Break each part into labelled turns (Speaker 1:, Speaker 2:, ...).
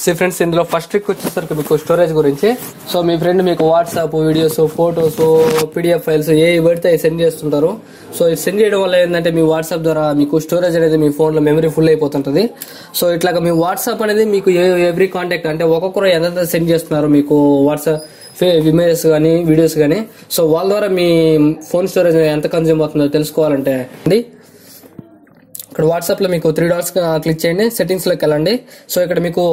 Speaker 1: so friends ఇందులో first trick వచ్చేసరికి మీకు స్టోరేజ్ గురించి సో మీ ఫ్రెండ్ మీకు WhatsApp videos photos PDF files ఏ పెడితే అవి సెండ్ చేస్తుంటారు సో ఇది సెండ్ చేయడం వల్ల ఏంటంటే మీ వాట్సాప్ ద్వారా మీకు స్టోరేజ్ అనేది మీ ఫోన్ లో మెమరీ ఫుల్ అయిపోతుంటది సో ఇట్లాగా మీ వాట్సాప్ అనేది మీకు ఎవ్రీ కాంటాక్ట్ అంటే ఒక్కొక్కరు ఎంత సెండ్ చేస్తున్నారు మీకు వాట్సాప్ ఇమేజెస్ కానీ వీడియోస్ కానీ సో వాళ్ళ ద్వారా మీ ఫోన్ స్టోరేజ్ ఎంత కన్జ్యూమ్ అవుతుందో తెలుసుకోవాలంటే అండి ఇక్కడ వాట్సాప్ లో మీకు త్రీ డాట్స్ క్లిక్ చేయండి సెట్టింగ్స్ లోకి వెళ్ళండి సో ఇక్కడ మీకు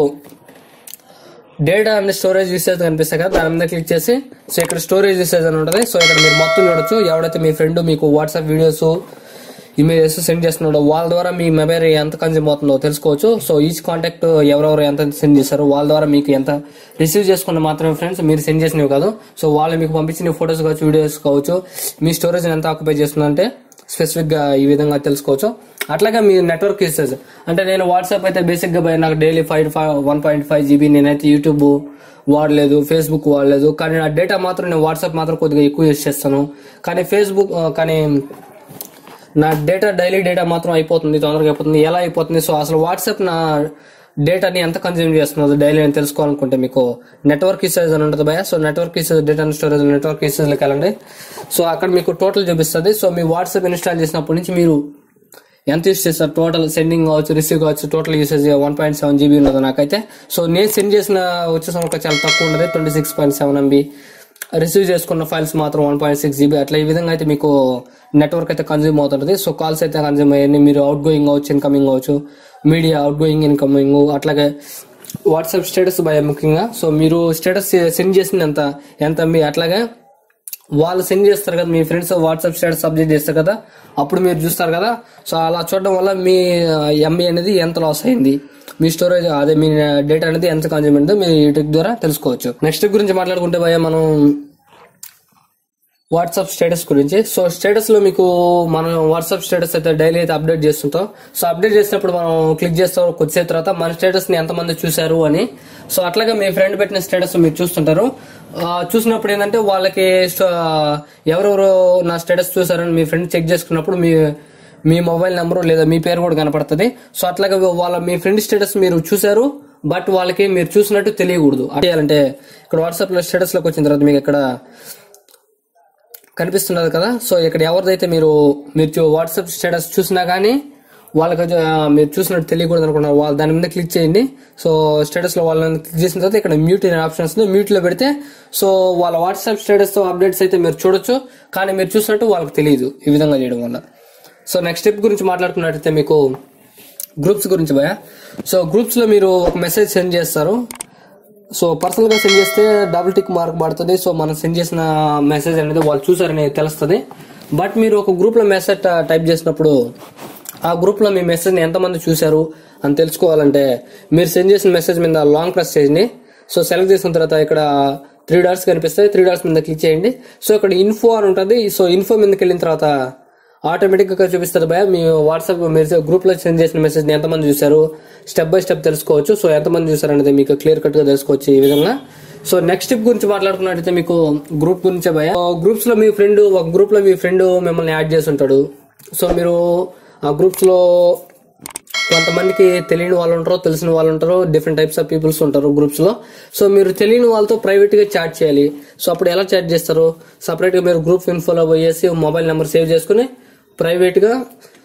Speaker 1: డేటా అండ్ స్టోరేజ్ యూసేజ్ కనిపిస్తాయి కదా దాని మీద క్లిక్ చేసి సో ఇక్కడ స్టోరేజ్ యూసేజ్ అని ఉంటుంది సో ఇక్కడ మీరు మొత్తం చూడొచ్చు ఎవడైతే మీ ఫ్రెండ్ మీకు వాట్సాప్ వీడియోస్ ఇమేజెస్ సెండ్ చేస్తున్నాడో వాళ్ళ ద్వారా మీ మెమరీ ఎంత కన్జ్యూమ్ అవుతుందో తెలుసుకోవచ్చు సో ఈచ్ కాంటాక్ట్ ఎవరెవరు ఎంత సెండ్ చేశారో వాళ్ళ ద్వారా మీకు ఎంత రిసీవ్ చేసుకున్న మాత్రమే ఫ్రెండ్స్ మీరు సెండ్ చేసినవి కాదు సో వాళ్ళు మీకు పంపించిన ఫొటోస్ కావచ్చు వీడియోస్ కావచ్చు మీ స్టోరేజ్ ఎంత ఆక్యుపై చేస్తుందంటే స్పెసిఫిక్ గా ఈ విధంగా తెలుసుకోవచ్చు అట్లాగే మీ నెట్వర్క్ యూసేజ్ అంటే నేను వాట్సాప్ అయితే బేసిక్ గా నాకు daily five one point five GB నేనైతే యూట్యూబ్ వాడలేదు ఫేస్బుక్ వాడలేదు కానీ నా డేటా మాత్రం నేను వాట్సాప్ మాత్రం కొద్దిగా ఎక్కువ యూస్ చేస్తాను కానీ ఫేస్బుక్ ఆ, కానీ నా డేటా డైలీ డేటా మాత్రం అయిపోతుంది తొందరగా అయిపోతుంది ఎలా అయిపోతుంది సో అసలు వాట్సాప్ నా డేటాని ఎంత కన్జ్యూమ్ చేస్తున్నదో డైలీ అని తెలుసుకోవాలనుకుంటే మీకు నెట్వర్క్ యూసేజ్ అని ఉంటుంది భయ so network usage data storage network యూసేజ్లోకి వెళ్ళండి సో అక్కడ మీకు టోటల్ చూపిస్తుంది సో మీ వాట్సాప్ ఇన్స్టాల్ చేసినప్పటి నుంచి మీరు ఎంత యూస్ చేస్తారు టోటల్ సెండింగ్ కావచ్చు రిసీవ్ కావచ్చు total usage one point seven GB ఉన్నది నాకైతే సో నేను సెండ్ చేసిన వచ్చేసరికి చాలా తక్కువ ఉన్నది twenty six point seven MB receive చేసుకున్న ఫైల్స్ మాత్రం వన్ పాయింట్ సిక్స్ జీబీ అట్లా ఈ విధంగా అయితే మీకు నెట్వర్క్ అయితే కన్జ్యూమ్ అవుతుంటుంది సో కాల్స్ అయితే కన్జ్యూమ్ అయ్యాయి మీరు అవుట్ గోయింగ్ అవచ్చు ఇన్కమింగ్ అవచ్చు మీడియా అవుట్ గోయింగ్ ఇన్కమింగ్ అట్లాగే వాట్సాప్ స్టేటస్ భయ ముఖ్యంగా సో మీరు స్టేటస్ సెండ్ చేసింది ఎంత ఎంత మీ అట్లాగే వాళ్ళు సెండ్ చేస్తారు కదా మీ ఫ్రెండ్స్ వాట్సాప్ స్టేటస్ అప్డేట్ చేస్తారు కదా అప్పుడు మీరు చూస్తారు కదా సో అలా చూడడం వల్ల మీ ఎంబీ అనేది ఎంత లాస్ అయింది మీ స్టోరేజ్ అదే మీ డేటా అనేది ఎంత కన్జ్యూమ్ అయిందో మీ ఈ ట్రిక్ ద్వారా తెలుసుకోవచ్చు నెక్స్ట్ గురించి మాట్లాడుకుంటే భయ మనం వాట్సాప్ స్టేటస్ గురించి సో స్టేటస్ లో మీకు మనం వాట్సాప్ స్టేటస్ అయితే డైలీ అయితే అప్డేట్ చేస్తుంటాం సో అప్డేట్ చేసినప్పుడు మనం క్లిక్ చేస్తాం కొద్దిసేపు తర్వాత మన స్టేటస్ ని ఎంతమంది చూశారు అని సో అట్లాగే మీ ఫ్రెండ్ పెట్టిన స్టేటస్ మీరు చూస్తుంటారు ఆ, చూసినప్పుడు ఏంటంటే వాళ్ళకి స్ట- ఎవరెవరు నా స్టేటస్ చూసారని మీ ఫ్రెండ్ చెక్ చేసుకున్నప్పుడు మీ మీ మొబైల్ నెంబర్ లేదా మీ పేరు కూడా కనపడుతుంది సో అట్లాగే వాళ్ళ మీ ఫ్రెండ్ స్టేటస్ మీరు చూసారు బట్ వాళ్ళకి మీరు చూసినట్టు తెలియకూడదు అంటే చేయాలంటే ఇక్కడ వాట్సాప్ లో స్టేటస్ లోకి వచ్చిన తర్వాత మీకు ఇక్కడ కనిపిస్తున్నది కదా సో ఇక్కడ ఎవరిదైతే మీరు మీరు చూ- వాట్సాప్ స్టేటస్ చూసినా కానీ వాళ్ళకి అది, ఆ, మీరు చూసినట్టు తెలియకూడదు అనుకున్నారు వాళ్ళు దాని మీద క్లిక్ చేయండి సో స్టేటస్ లో వాళ్ళని క్లిక్ చేసిన తర్వాత ఇక్కడ మ్యూట్ అనే ఆప్షన్ వస్తుంది మ్యూట్ లో పెడితే సో వాళ్ళ వాట్సాప్ స్టేటస్ తో అప్డేట్స్ అయితే మీరు చూడొచ్చు కానీ మీరు చూసినట్టు వాళ్ళకి తెలియదు ఈ విధంగా చేయడం వల్ల సో నెక్స్ట్ స్టెప్ గురించి మాట్లాడుకున్నట్టయితే మీకు గ్రూప్స్ గురించి భయ సో గ్రూప్స్ లో మీరు ఒక మెసేజ్ సెండ్ చేస్తారు సో పర్సనల్ గా సెండ్ చేస్తే డబుల్ టిక్ మార్క్ పడుతుంది సో మనం సెండ్ చేసిన మెసేజ్ అనేది వాళ్ళు చూసారని తెలుస్తుంది బట్ మీరు ఒక గ్రూప్ లో మెసేజ్ టైప్ చేసినప్పుడు ఆ గ్రూప్ లో మీ మెసేజ్ ని ఎంతమంది చూశారు అని తెలుసుకోవాలంటే మీరు సెండ్ చేసిన మెసేజ్ మీద లాంగ్ ప్రెస్ చేయండి సో సెలెక్ట్ చేసిన తర్వాత ఇక్కడ త్రీ డాట్స్ కనిపిస్తాయి త్రీ డాట్స్ మీద క్లిక్ చేయండి సో ఇక్కడ ఇన్ఫో అని ఉంటుంది సో ఇన్ఫో మీదకి వెళ్ళిన తర్వాత ఆటోమేటిక్ గా చూపిస్తుంది భయ మీ వాట్సాప్ మీరు గ్రూప్ లో సెండ్ చేసిన మెసేజ్ ని ఎంతమంది చూశారు స్టెప్ బై స్టెప్ తెలుసుకోవచ్చు సో ఎంతమంది చూసారు అనేది మీకు క్లియర్ కట్ గా తెలుసుకోవచ్చు ఈ విధంగా సో నెక్స్ట్ స్టెప్ గురించి మాట్లాడుకున్నట్టయితే మీకు గ్రూప్ గురించే భయ గ్రూప్స్ లో మీ ఫ్రెండ్ ఒక గ్రూప్ లో మీ ఫ్రెండ్ మిమ్మల్ని యాడ్ చేసి ఉంటాడు సో మీరు ఆ గ్రూప్స్ లో కొంతమందికి తెలియని వాళ్ళు ఉంటారు తెలిసిన వాళ్ళు ఉంటారు డిఫరెంట్ టైప్స్ ఆఫ్ పీపుల్స్ ఉంటారు గ్రూప్స్ లో సో మీరు తెలియని వాళ్ళతో ప్రైవేట్ గా చాట్ చేయాలి సో అప్పుడు ఎలా చాట్ చేస్తారు సపరేట్ గా మీరు గ్రూప్ ఇన్ఫోలో పోయేసి మొబైల్ నెంబర్ సేవ్ చేసుకుని ప్రైవేట్ గా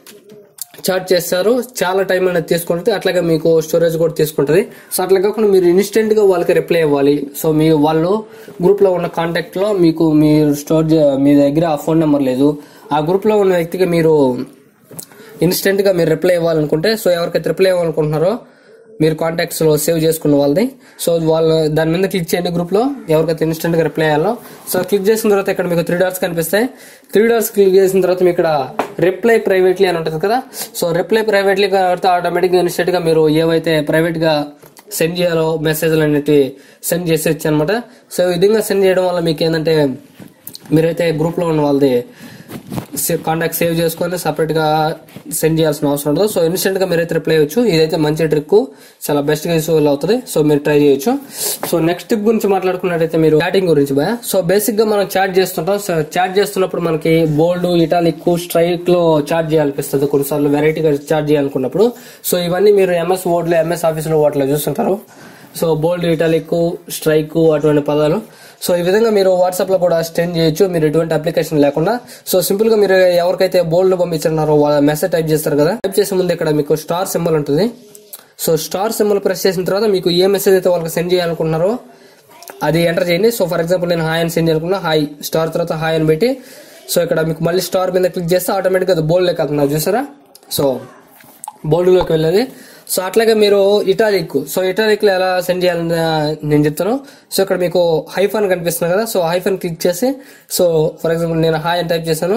Speaker 1: చాట్ చేస్తారు చాలా టైం అనేది తీసుకుంటుంది అట్లాగే మీకు స్టోరేజ్ కూడా తీసుకుంటుంది సో అట్లా కాకుండా మీరు ఇన్స్టెంట్ గా వాళ్ళకి రిప్లై ఇవ్వాలి సో మీ వాళ్ళు గ్రూప్ లో ఉన్న కాంటాక్ట్ లో మీకు మీరు స్టోర్ చే- మీ దగ్గర ఆ ఫోన్ నెంబర్ లేదు ఆ గ్రూప్ లో ఉన్న వ్యక్తికి మీరు ఇన్స్టెంట్ గా మీరు రిప్లై ఇవ్వాలనుకుంటే సో ఎవరికైతే రిప్లై ఇవ్వాలనుకుంటున్నారో మీరు కాంటాక్ట్స్ లో సేవ్ చేసుకున్న వాళ్ళది సో వాళ్ళు దాని మీద క్లిక్ చేయండి గ్రూప్ లో ఎవరికైతే ఇన్స్టెంట్ గా రిప్లై అయ్యాలో సో క్లిక్ చేసిన తర్వాత ఇక్కడ మీకు త్రీ డాట్స్ కనిపిస్తాయి త్రీ డాట్స్ క్లిక్ చేసిన తర్వాత మీకు ఇక్కడ రిప్లై ప్రైవేట్లీ అని ఉంటుంది కదా సో రిప్లై ప్రైవేట్లీ కాబట్టి ఆటోమేటిక్ గా ఇన్స్టెంట్ గా మీరు ఏవైతే ప్రైవేట్ గా సెండ్ చేయాలో మెసేజ్లు అనేవి సెండ్ చేసేయచ్చు అనమాట సో ఈ విధంగా సెండ్ చేయడం వల్ల మీకు ఏంటంటే మీరైతే గ్రూప్ లో ఉన్న వాళ్ళది కాంటాక్ట్ సేవ్ చేసుకొని సపరేట్ గా సెండ్ చేయాల్సిన అవసరం ఉండదు సో ఇన్స్టెంట్ గా మీరైతే రిప్లై అయ్యొచ్చు ఇదైతే మంచి ట్రిక్ చాలా బెస్ట్ గా యూస్ఫుల్ అవుతుంది సో మీరు ట్రై చేయొచ్చు సో నెక్స్ట్ టిప్ గురించి మాట్లాడుకున్నట్టయితే మీరు చాటింగ్ గురించి భయ సో బేసిక్ గా మనం చాట్ చేస్తుంటాం సో చాట్ చేస్తున్నప్పుడు మనకి బోల్డ్ ఇటాలిక్ స్ట్రైక్ లో చాట్ చేయాలనిపిస్తుంది కొన్నిసార్లు వెరైటీగా చాట్ చేయాలనుకున్నప్పుడు సో ఇవన్నీ మీరు ఎంఎస్ వర్డ్ లో ఎంఎస్ ఆఫీస్ లో వాటిలో చూస్తుంటారు సో బోల్డ్ ఇటాలిక్ స్ట్రైక్ అటువంటి పదాలు సో ఈ విధంగా మీరు వాట్సాప్ లో కూడా స్టెండ్ చేయొచ్చు మీరు ఎటువంటి అప్లికేషన్ లేకుండా సో సింపుల్ గా మీరు ఎవరికైతే బోల్డ్ పంపించున్నారో వాళ్ళ మెసేజ్ టైప్ చేస్తారు కదా టైప్ చేసే ముందు ఇక్కడ మీకు స్టార్ సింబల్ ఉంటుంది సో స్టార్ సింబల్ ప్రెస్ చేసిన తర్వాత మీకు ఏ మెసేజ్ అయితే వాళ్ళకి సెండ్ చేయాలనుకుంటున్నారో అది ఎంటర్ చేయండి సో ఫర్ ఎగ్జాంపుల్ నేను హాయ్ అని సెండ్ చేయాలనుకున్నా హాయ్ స్టార్ తర్వాత హాయ్ అని పెట్టి సో ఇక్కడ మీకు మళ్ళీ స్టార్ మీద క్లిక్ చేస్తే ఆటోమేటిక్గా అది బోల్డ్ లెక్క అవుతుంది చూసారా సో బోల్డ్లోకి వెళ్ళేది సో అట్లాగే మీరు ఇటాలిక్ సో ఇటాలిక్ లో ఎలా సెండ్ చేయాలని నేను చెప్తాను సో ఇక్కడ మీకు హైఫన్ కనిపిస్తుంది కదా సో హైఫన్ క్లిక్ చేసి సో ఫర్ ఎగ్జాంపుల్ నేను హాయ్ అని టైప్ చేశాను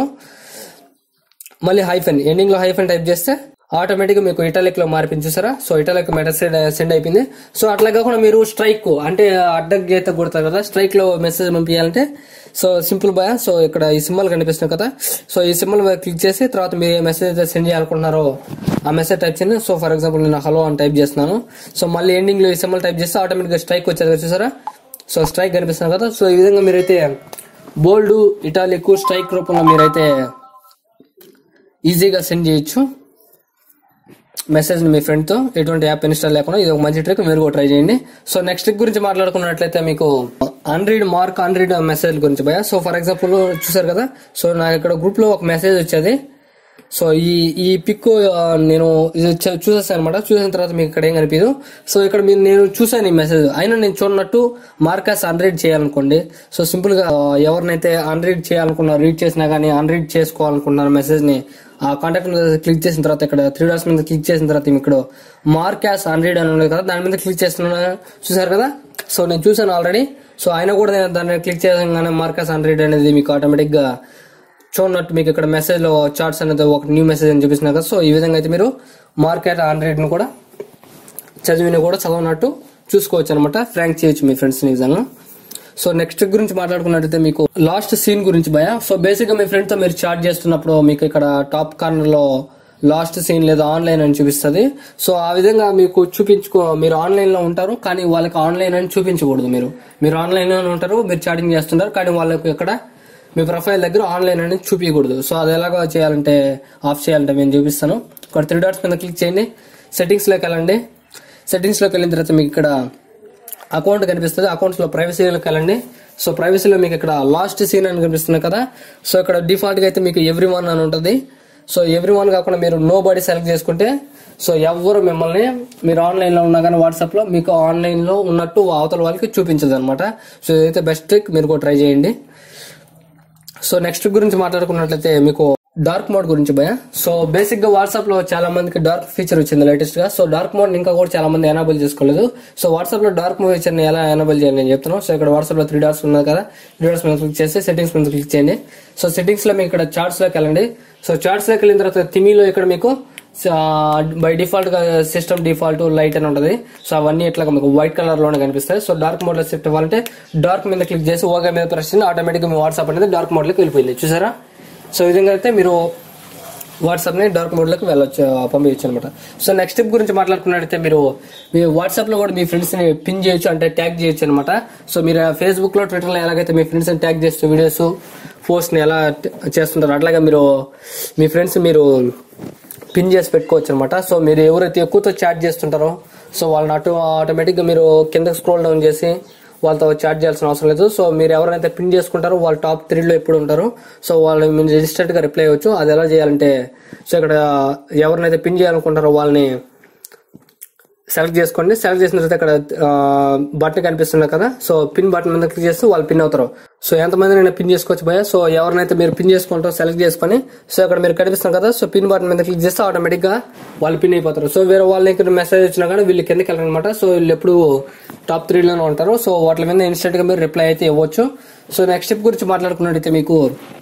Speaker 1: మళ్ళీ హైఫెన్ ఎండింగ్ లో హైఫెన్ టైప్ చేస్తే ఆటోమేటిక్ మీకు ఇటాలిక్ లో మార్పింది చూసారా సో ఇటాలిక్ మెసేజ్ సెండ్ అయిపోయింది సో అట్లా కాకుండా మీరు స్ట్రైక్ అంటే అడ్డక్ గీత కొడతారు కదా స్ట్రైక్ లో మెసేజ్ పంపించాలంటే సో సింపుల్ బాయ్ సో ఇక్కడ ఈ సింబల్ కనిపిస్తుంది కదా సో ఈ సింబల్ మీద క్లిక్ చేసి తర్వాత మీరు ఏ మెసేజ్ అయితే సెండ్ చేయాలనుకుంటున్నారో ఆ మెసేజ్ టైప్ చేయండి సో ఫర్ ఎగ్జాంపుల్ నేను హలో అని టైప్ చేస్తున్నాను సో మళ్ళీ ఎండింగ్ లో ఈ సింబల్ టైప్ చేస్తే ఆటోమేటిక్ గా స్ట్రైక్ వచ్చేది కదా చూసారా సో స్ట్రైక్ కనిపిస్తుంది కదా సో ఈ విధంగా మీరైతే బోల్డ్ ఇటాలిక్ స్ట్రైక్ రూపంలో మీరైతే ఈజీగా సెండ్ చేయొచ్చు మెసేజ్ మీ ఫ్రెండ్ తో ఎటువంటి యాప్ ఇన్స్టాల్ లేకుండా ఇది ఒక మంచి ట్రిక్ మీరు కూడా ట్రై చేయండి సో నెక్స్ట్ ట్రిక్ గురించి మాట్లాడుకున్నట్లయితే మీకు అన్రీడ్ మార్క్ అన్రీడ్ మెసేజ్ గురించి భయ సో ఫర్ ఎగ్జాంపుల్ చూసారు కదా సో నాకు ఇక్కడ గ్రూప్ లో ఒక మెసేజ్ వచ్చేది సో ఈ ఈ పిక్ నేను ఇది చ- చూసేసాను అనమాట చూసిన తర్వాత మీకు ఇక్కడ ఏం కనిపించదు సో ఇక్కడ మీరు నేను చూసాను ఈ మెసేజ్ అయినా నేను చూడనట్టు మార్కస్ అన్రీడ్ చేయాలనుకోండి సో సింపుల్ గా ఆ, ఎవరినైతే అన్రీడ్ చేయాలనుకున్నారు రీడ్ చేసినా కానీ అన్రీడ్ చేసుకోవాలనుకున్నారు మెసేజ్ ని ఆ కాంటాక్ట్ మీద క్లిక్ చేసిన తర్వాత ఇక్కడ త్రీ డాట్స్ మీద క్లిక్ చేసిన తర్వాత మీకు ఇక్కడ మార్క్ యాస్ అన్రీడ్ అని ఉంది కదా దాని మీద క్లిక్ చేస్తున్నా చూసారు కదా సో నేను చూసాను ఆల్రెడీ సో అయినా కూడా నేను దాన్ని క్లిక్ చేయగానే మార్కస్ అన్రీడ్ అనేది మీకు ఆటోమేటిక్ గా చూడనట్టు మీకు ఇక్కడ మెసేజ్ లో చార్ట్స్ అనేది ఒక న్యూ మెసేజ్ అని చూపిస్తున్నారు కదా సో ఈ విధంగా అయితే మీరు మార్కెట్ హండ్రెడ్ ను కూడా చదివిన కూడా చదవనట్టు చూసుకోవచ్చు అనమాట ఫ్రాంక్ చేయొచ్చు మీ ఫ్రెండ్స్ ని విధంగా సో నెక్స్ట్ గురించి మాట్లాడుకున్నట్టయితే మీకు లాస్ట్ సీన్ గురించి భయ సో బేసిక్ గా మీ ఫ్రెండ్ తో మీరు చాట్ చేస్తున్నప్పుడు మీకు ఇక్కడ టాప్ కార్నర్ లో లాస్ట్ సీన్ లేదా ఆన్లైన్ అని చూపిస్తుంది సో ఆ విధంగా మీకు చూపించుకో మీరు ఆన్లైన్ లో ఉంటారు కానీ వాళ్ళకి ఆన్లైన్ అని చూపించకూడదు మీరు మీరు ఆన్లైన్ లో ఉంటారు మీరు చాటింగ్ చేస్తుంటారు కానీ వాళ్ళకి ఇక్కడ మీ ప్రొఫైల్ దగ్గర ఆన్లైన్ అనేది చూపించకూడదు సో అది ఎలాగో చేయాలంటే ఆఫ్ చేయాలంటే నేను చూపిస్తాను ఇక్కడ త్రీ డాట్స్ మీద క్లిక్ చేయండి సెట్టింగ్స్ లోకి వెళ్ళండి సెట్టింగ్స్ లోకి వెళ్ళిన తర్వాత మీకు ఇక్కడ అకౌంట్ కనిపిస్తుంది అకౌంట్స్ లో ప్రైవసీలోకి వెళ్ళండి సో ప్రైవసీలో మీకు ఇక్కడ లాస్ట్ సీన్ అని కనిపిస్తుంది కదా సో ఇక్కడ డిఫాల్ట్ గా అయితే మీకు ఎవ్రీ వన్ అని ఉంటుంది సో ఎవ్రీ వన్ కాకుండా మీరు నో బాడీ సెలెక్ట్ చేసుకుంటే సో ఎవరు మిమ్మల్ని మీరు ఆన్లైన్ లో ఉన్నా కానీ వాట్సాప్ లో మీకు ఆన్లైన్ లో ఉన్నట్టు అవతల వాళ్ళకి చూపించదు అనమాట సో ఇదైతే బెస్ట్ ట్రిక్ మీరు కూడా ట్రై చేయండి సో నెక్స్ట్ గురించి మాట్లాడుకున్నట్లయితే మీకు డార్క్ మోడ్ గురించి భయ సో బేసిక్ గా వాట్సాప్ లో చాలా మందికి డార్క్ ఫీచర్ వచ్చింది లేటెస్ట్ గా సో డార్క్ మోడ్ ఇంకా కూడా చాలా మంది ఎనాబుల్ చేసుకోలేదు సో వాట్సాప్ లో డార్క్ మోడ్ ఫీచర్ ని ఎలా ఎనాబుల్ చేయాలి నేను చెప్తాను సో ఇక్కడ వాట్సాప్ లో త్రీ డాట్స్ ఉన్నది కదా త్రీ డాట్స్ మీద క్లిక్ చేసి సెట్టింగ్స్ మీద క్లిక్ చేయండి సో సెట్టింగ్స్ లో మీకు ఇక్కడ చార్ట్స్ లోకి వెళ్ళండి సో చార్ట్స్ లోకి వెళ్ళిన తర్వాత తిమిలో ఇక్కడ మీకు బై డిఫాల్ట్ గా సిస్టమ్ డిఫాల్ట్ లైట్ అని ఉంటుంది సో అవన్నీ ఇట్లా మీకు వైట్ కలర్ లోనే కనిపిస్తాయి సో డార్క్ మోడ్ లో సెట్ అవ్వాలంటే డార్క్ మీద క్లిక్ చేసి ఓకే మీద ప్రెస్ చేయండి ఆటోమేటిక్ గా మీ వాట్సాప్ అనేది డార్క్ మోడ్ లోకి వెళ్ళిపోయింది చూసారా సో ఈ విధంగా అయితే మీరు వాట్సాప్ ని డార్క్ మోడ్ లోకి వెళ్ళొచ్చు పంపించచ్చు అనమాట సో నెక్స్ట్ స్టెప్ గురించి మాట్లాడుకున్నట్టయితే మీరు మీ వాట్సాప్ లో కూడా మీ ఫ్రెండ్స్ ని పిన్ చేయొచ్చు అంటే ట్యాగ్ చేయొచ్చు అనమాట సో మీరు ఫేస్బుక్ లో ట్విట్టర్ లో ఎలాగైతే మీ ఫ్రెండ్స్ ని ట్యాగ్ చేస్తూ వీడియోస్ పోస్ట్ ని ఎలా ట- చేస్తుంటారు అట్లాగే మీరు మీ ఫ్రెండ్స్ మీరు పిన్ చేసి పెట్టుకోవచ్చు అనమాట సో మీరు ఎవరైతే ఎక్కువతో చాట్ చేస్తుంటారో సో వాళ్ళని అటు ఆటోమేటిక్ గా మీరు కింద స్క్రోల్ డౌన్ చేసి వాళ్ళతో చాట్ చేయాల్సిన అవసరం లేదు సో మీరు ఎవరైతే పిన్ చేసుకుంటారో వాళ్ళు టాప్ త్రీలో ఎప్పుడు ఉంటారు సో వాళ్ళు మీరు రిజిస్టర్డ్ గా రిప్లై అవ్వచ్చు అది ఎలా చేయాలంటే సో ఇక్కడ ఎవరినైతే పిన్ చేయాలనుకుంటారో వాళ్ళని సెలెక్ట్ చేసుకోండి సెలెక్ట్ చేసిన తర్వాత ఇక్కడ బటన్ కనిపిస్తుంది కదా సో పిన్ బటన్ మీద క్లిక్ చేస్తే వాళ్ళు పిన్ అవుతారు సో ఎంతమంది నేను పిన్ చేసుకోవచ్చు భయ సో ఎవరినైతే మీరు పిన్ చేసుకుంటారో సెలెక్ట్ చేసుకొని సో ఇక్కడ మీరు కనిపిస్తుంది కదా సో పిన్ బటన్ మీద క్లిక్ చేస్తే ఆటోమేటిక్ గా వాళ్ళు పిన్ అయిపోతారు సో వేరే వాళ్ళకి మెసేజ్ వచ్చినా కానీ వీళ్ళు కిందకి వెళ్ళారనమాట సో వీళ్ళు ఎప్పుడు టాప్ త్రీలోనే ఉంటారు సో వాటి మీద ఇన్స్టెంట్ గా మీరు రిప్లై అయితే ఇవ్వచ్చు సో నెక్స్ట్ స్టెప్ గురించి మాట్లాడుకున్నట్టయితే మీకు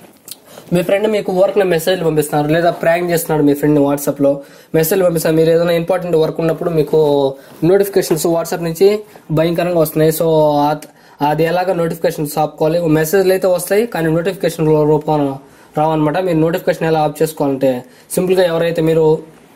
Speaker 1: మీ ఫ్రెండ్ మీకు వర్క్ లో మెసేజ్ పంపిస్తున్నారు లేదా ప్రాంక్ చేస్తున్నాడు మీ ఫ్రెండ్ వాట్సాప్ లో మెసేజ్ పంపిస్తారు మీరు ఏదైనా ఇంపార్టెంట్ వర్క్ ఉన్నప్పుడు మీకు నోటిఫికేషన్స్ వాట్సాప్ నుంచి భయంకరంగా వస్తున్నాయి సో ఆ- అది ఎలాగ నోటిఫికేషన్స్ ఆపుకోవాలి మెసేజ్లు అయితే వస్తాయి కానీ నోటిఫికేషన్ రూపం రావన్నమాట మీరు నోటిఫికేషన్ ఎలా ఆఫ్ చేసుకోవాలంటే సింపుల్ గా ఎవరైతే మీరు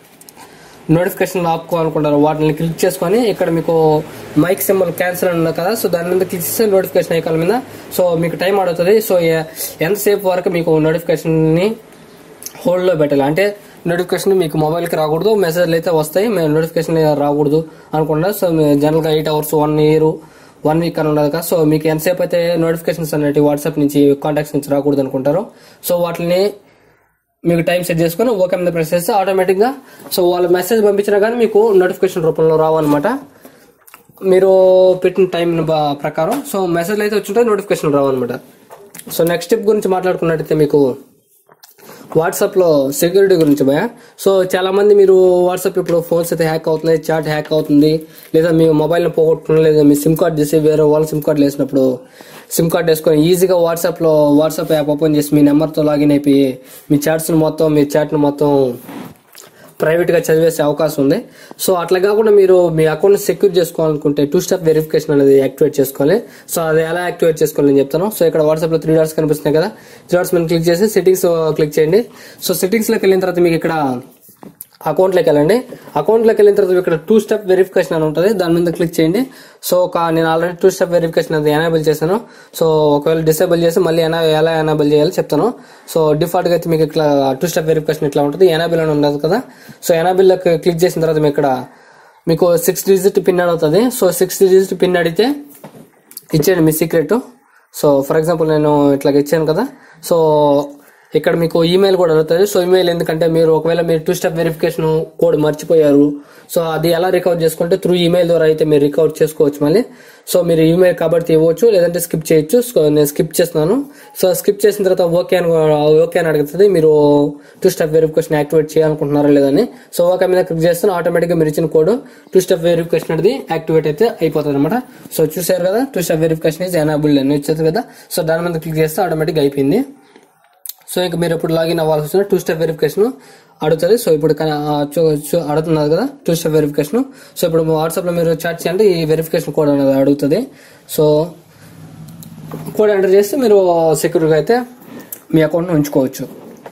Speaker 1: నోటిఫికేషన్ ఆపుకోవాలనుకుంటారు వాటిని క్లిక్ చేసుకొని ఇక్కడ మీకు మైక్ సింబల్ క్యాన్సిల్ అని ఉంది కదా సో దాని మీద క్లిక్ చేస్తే నోటిఫికేషన్ ఐకాన్ మీద సో మీకు టైం అడుగుతుంది సో ఎ- ఎంతసేపు వరకు మీకు నోటిఫికేషన్ ని హోల్డ్ లో పెట్టాలి అంటే నోటిఫికేషన్ మీకు మొబైల్కి రాకూడదు మెసేజ్లు అయితే వస్తాయి మేము నోటిఫికేషన్ రాకూడదు అనుకుంటా సో జనరల్గా eight hours one year one week అని ఉండదు కదా సో మీకు ఎంతసేపు అయితే నోటిఫికేషన్స్ అనేవి వాట్సాప్ నుంచి కాంటాక్ట్స్ నుంచి రాకూడదు అనుకుంటారో సో వాటిని మీకు టైం సెట్ చేసుకొని ఓకే మీద ప్రెస్ చేస్తే ఆటోమేటిక్గా సో వాళ్ళు మెసేజ్ పంపించినా కానీ మీకు నోటిఫికేషన్ రూపంలో రావన్నమాట మీరు పెట్టిన టైం ప్రకారం సో మెసేజ్లు అయితే వచ్చింటే నోటిఫికేషన్ రావన్నమాట సో నెక్స్ట్ స్టెప్ గురించి మాట్లాడుకున్నట్టయితే మీకు వాట్సాప్లో సెక్యూరిటీ గురించి భయ సో చాలా మంది మీరు వాట్సాప్ ఇప్పుడు ఫోన్స్ అయితే హ్యాక్ అవుతున్నాయి చాట్ హ్యాక్ అవుతుంది లేదా మీ మొబైల్ని పోగొట్టుకున్నా లేదా మీ సిమ్ కార్డ్ చేసి వేరే వాళ్ళ సిమ్ కార్డు వేసినప్పుడు సిమ్ కార్డ్ వేసుకొని ఈజీగా వాట్సాప్లో వాట్సాప్ యాప్ ఓపెన్ చేసి మీ నెంబర్తో లాగిన్ అయిపోయి మీ చాట్స్ని మొత్తం మీ చాట్ని మొత్తం ప్రైవేట్గా చదివేసే అవకాశం ఉంది సో అట్లా కాకుండా మీరు మీ అకౌంట్ సెక్యూర్ చేసుకోవాలనుకుంటే టూ స్టెప్ వెరిఫికేషన్ అనేది యాక్టివేట్ చేసుకోవాలి సో అది ఎలా యాక్టివేట్ చేసుకోవాలి నేను చెప్తాను సో ఇక్కడ వాట్సాప్లో త్రీ డాట్స్ కనిపిస్తున్నాయి కదా త్రీ డాట్స్ మీద క్లిక్ చేసి సెట్టింగ్స్ క్లిక్ చేయండి సో సెట్టింగ్స్లోకి వెళ్ళిన తర్వాత మీకు ఇక్కడ అకౌంట్లోకి వెళ్ళండి అకౌంట్లోకి వెళ్ళిన తర్వాత ఇక్కడ టూ స్టెప్ వెరిఫికేషన్ అని ఉంటుంది దాని మీద క్లిక్ చేయండి సో ఒక నేను ఆల్రెడీ టూ స్టెప్ వెరిఫికేషన్ అది ఎనేబుల్ చేశాను సో ఒకవేళ డిసేబుల్ చేసి మళ్ళీ ఎనా ఎలా ఎనేబుల్ చేయాలో చెప్తాను సో డిఫాల్ట్గా అయితే మీకు ఇట్లా టూ స్టెప్ వెరిఫికేషన్ ఇట్లా ఉంటుంది ఎనాబిల్ అని ఉండదు కదా సో ఎనాబిల్లోకి క్లిక్ చేసిన తర్వాత మీకు ఇక్కడ మీకు సిక్స్ డిజిట్ పిన్ అడుగుతుంది సో సిక్స్ డిజిట్ పిన్ అడిగితే ఇచ్చేయండి మీ సీక్రెట్ సో ఫర్ ఎగ్జాంపుల్ నేను ఇట్లా ఇచ్చాను కదా సో ఇక్కడ మీకు ఈమెయిల్ కూడా అడుగుతుంది సో ఈమెయిల్ ఎందుకంటే మీరు ఒకవేళ మీరు టూ స్టెప్ వెరిఫికేషన్ కోడ్ మర్చిపోయారు సో అది ఎలా రికవర్ చేసుకుంటే త్రూ ఈమెయిల్ ద్వారా అయితే మీరు రికవర్ చేసుకోవచ్చు మళ్ళీ సో మీరు ఈమెయిల్ కాబట్టి ఇవ్వచ్చు లేదంటే స్కిప్ చేయొచ్చు సో నేను స్కిప్ చేస్తున్నాను సో స్కిప్ చేసిన తర్వాత ఓకే అని ఓకే అని అడుగుతుంది మీరు టూ స్టెప్ వెరిఫికేషన్ యాక్టివేట్ చేయాలనుకుంటున్నారా లేదని సో ఓకే మీద క్లిక్ చేస్తే ఆటోమేటిక్గా మీరు ఇచ్చిన కోడ్ టూ స్టెప్ వెరిఫికేషన్ అనేది యాక్టివేట్ అయితే అయిపోతుంది అనమాట సో చూసారు కదా two step verification is enable అని వచ్చేది కదా సో దాని మీద క్లిక్ చేస్తే ఆటోమేటిక్గా అయిపోయింది సో ఇంకా మీరు ఇప్పుడు లాగిన్ అవ్వాల్సి వచ్చిన టూ స్టెప్ వెరిఫికేషన్ అడుగుతుంది సో ఇప్పుడు కన- ఆ చూ- చూ- అడుగుతున్నారు కదా టూ స్టెప్ వెరిఫికేషన్ సో ఇప్పుడు వాట్సాప్లో మీరు చాట్ చేయండి ఈ వెరిఫికేషన్ కోడ్ అనేది అడుగుతుంది సో కోడ్ ఎంటర్ చేస్తే మీరు సెక్యూర్గా అయితే మీ అకౌంట్ని ఉంచుకోవచ్చు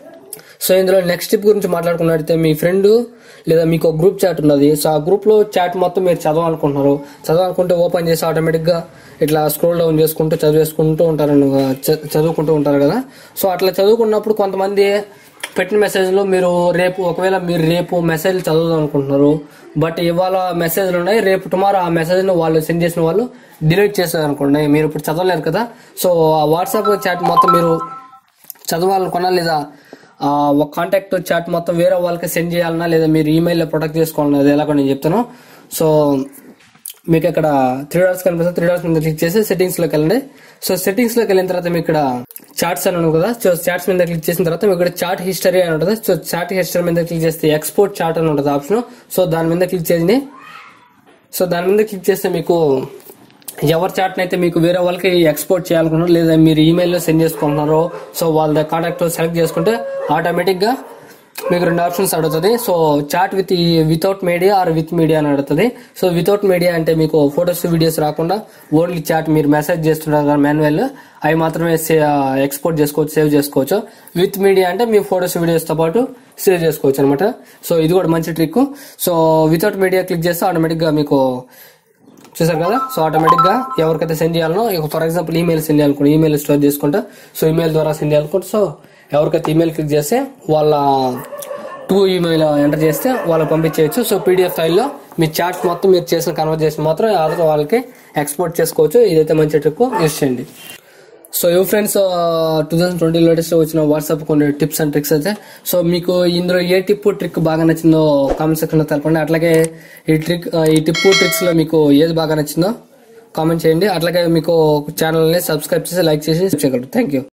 Speaker 1: సో ఇందులో నెక్స్ట్ టిప్ గురించి మాట్లాడుకున్నట్టయితే మీ ఫ్రెండ్ లేదా మీకు ఒక గ్రూప్ చాట్ ఉన్నది సో ఆ గ్రూప్లో చాట్ మొత్తం మీరు చదవాలనుకుంటున్నారు చదవాలనుకుంటే ఓపెన్ చేసి ఆటోమేటిక్గా ఇట్లా స్క్రోల్ డౌన్ చేసుకుంటూ చదివేసుకుంటూ ఉంటారు చ- చదువుకుంటూ ఉంటారు కదా సో అట్లా చదువుకున్నప్పుడు కొంతమంది పెట్టిన మెసేజ్లో మీరు రేపు ఒకవేళ మీరు రేపు మెసేజ్ చదువుదాం అనుకుంటున్నారు బట్ ఇవాళ మెసేజ్లు ఉన్నాయి రేపు టుమారో ఆ మెసేజ్ను వాళ్ళు సెండ్ చేసిన వాళ్ళు డిలీట్ చేస్తారు అనుకోండి మీరు ఇప్పుడు చదవలేరు కదా సో ఆ వాట్సాప్ చాట్ మొత్తం మీరు చదవాలనుకున్నా లేదా ఆ, ఒక కాంటాక్ట్ చాట్ మొత్తం వేరే వాళ్ళకి సెండ్ చేయాలన్నా లేదా మీరు ఈమెయిల్లో ప్రొటెక్ట్ చేసుకోవాలన్నా అది ఎలాగో నేను చెప్తాను సో మీకు ఇక్కడ త్రీ డాట్స్ కనిపిస్తుంది త్రీ డాట్స్ మీద క్లిక్ చేసి సెట్టింగ్స్ లోకి వెళ్ళండి సో సెట్టింగ్స్ లోకి వెళ్ళిన తర్వాత మీకు ఇక్కడ చాట్స్ అని ఉంది కదా సో చాట్స్ మీద క్లిక్ చేసిన తర్వాత మీకు ఇక్కడ చాట్ హిస్టరీ అని ఉంటుంది సో చాట్ హిస్టరీ మీద క్లిక్ చేస్తే ఎక్స్పోర్ట్ చాట్ అని ఉంటుంది ఆప్షన్ సో దాని మీద క్లిక్ చేయండి సో దాని మీద క్లిక్ చేస్తే మీకు ఎవరి చాట్ని అయితే మీకు వేరే వాళ్ళకి ఎక్స్పోర్ట్ చేయాలనుకున్నారో లేదా మీరు ఈమెయిల్లో సెండ్ చేసుకుంటున్నారో సో వాళ్ళ కాంటాక్ట్ సెలెక్ట్ చేసుకుంటే ఆటోమేటిక్గా మీకు రెండు ఆప్షన్స్ అడుగుతుంది so chat with without media or with media అని అడుగుతుంది సో వితౌట్ మీడియా అంటే మీకు ఫొటోస్ వీడియోస్ రాకుండా ఓన్లీ చాట్ మీరు మెసేజ్ చేస్తుంటారు కదా మాన్యువల్ అవి మాత్రమే ఎక్స్పోర్ట్ చేసుకోవచ్చు సేవ్ చేసుకోవచ్చు విత్ మీడియా అంటే మీ ఫొటోస్ వీడియోస్తో పాటు సేవ్ చేసుకోవచ్చు అనమాట సో ఇది కూడా మంచి trick so without media click చేస్తే ఆటోమేటిక్గా మీకు చూసారు కదా సో ఆటోమేటిక్ గా ఎవరికైతే సెండ్ చేయాలనో ఫర్ ఎగ్జాంపుల్ ఈమెయిల్ సెండ్ చేయాలనుకోండి ఈమెయిల్ స్టోర్ చేసుకుంటా సో ఈమెయిల్ ద్వారా సెండ్ చేయాలనుకుంటే సో ఎవరికైతే ఈమెయిల్ క్లిక్ చేస్తే వాళ్ళ టూ ఈమెయిల్ ఎంటర్ చేస్తే వాళ్ళకి పంపించేయచ్చు సో పీడిఎఫ్ ఫైల్లో మీ చాట్ మొత్తం మీరు చేసిన కన్వర్జేషన్ మాత్రం ఆధార్ వాళ్ళకి ఎక్స్పోర్ట్ చేసుకోవచ్చు ఇదైతే మంచి ట్రిక్ యూస్ చేయండి so you friends two thousand twenty latest వచ్చిన వాట్సాప్ కొన్ని టిప్స్ అండ్ ట్రిక్స్ అయితే సో మీకు ఇందులో ఏ టిప్ ట్రిక్ బాగా నచ్చిందో కామెంట్ సెక్షన్ లో తెలపండి అట్లాగే ఈ ట్రిక్ ఈ టిప్ ట్రిక్స్ లో మీకు ఏది బాగా నచ్చిందో కామెంట్ చేయండి అట్లాగే మీకు ఛానల్ని సబ్స్క్రైబ్ చేసి లైక్ చేసి చేయగలరు థ్యాంక్ యూ